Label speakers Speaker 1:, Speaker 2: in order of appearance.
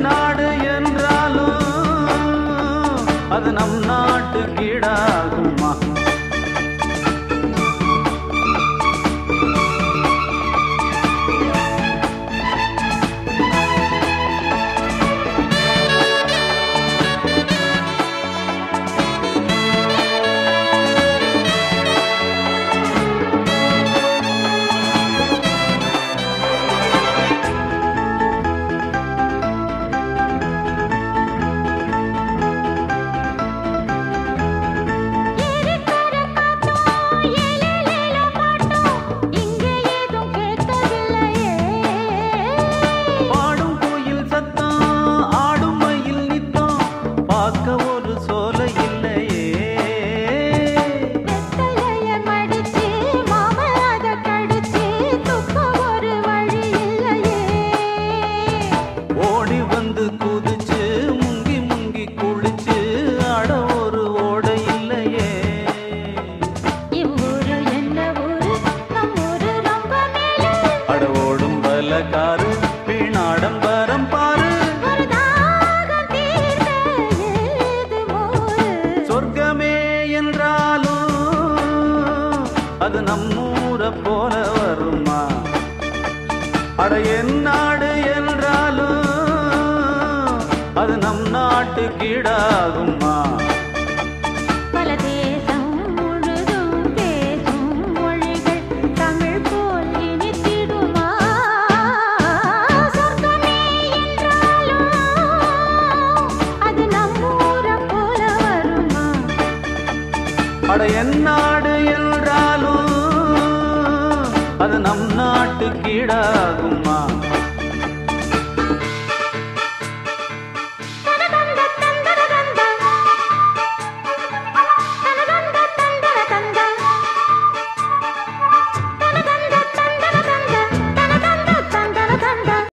Speaker 1: நாடு என்றாலும் அது நம் நாட்டு கீடாகுமா
Speaker 2: ஏறிக்கர காட்டும் ஏலேலேல பாட்டும் இங்கே ஏதும் கேட்கவில்லையே
Speaker 1: பாடும் கோயில் சத்தம் ஆடும் மயில் நித்தம் பார்க்க ஒரு சோலை இல்லையே
Speaker 2: வெத்தலைய மடிச்சு மாம அத கடிச்சு துப்ப ஒரு வழி இல்லையே
Speaker 1: ஓடி வந்து குதிச்சு முங்கி முங்கி குளிச்சு ஆட ஒரு ஓடை இல்லையே
Speaker 2: இவ்வூரு என்ன ஊரு நம் ஊரு ரொம்ப மேலே
Speaker 1: அட ஓடும் பலகாரு வீணாடம்பரம் பாரு
Speaker 2: ஒரு தாகம் தீர்க்க ஏது மோரு
Speaker 1: சொர்க்கமே என்றாலும் அது நம்மூரை போல வருமா அட என் நாடு என்றாலும் அது நம் நாட்டு கீடாகுமா
Speaker 2: பல தேசம் முழுதும் பேசும் மொழிகள் தமிழ் போல் இனித்திடுமா சொர்க்கமே என்றாலும் அது நம்மூர போல வருமா
Speaker 1: அட என் நாடு என்றாலும் அது நம் நாட்டு கீடாகுமா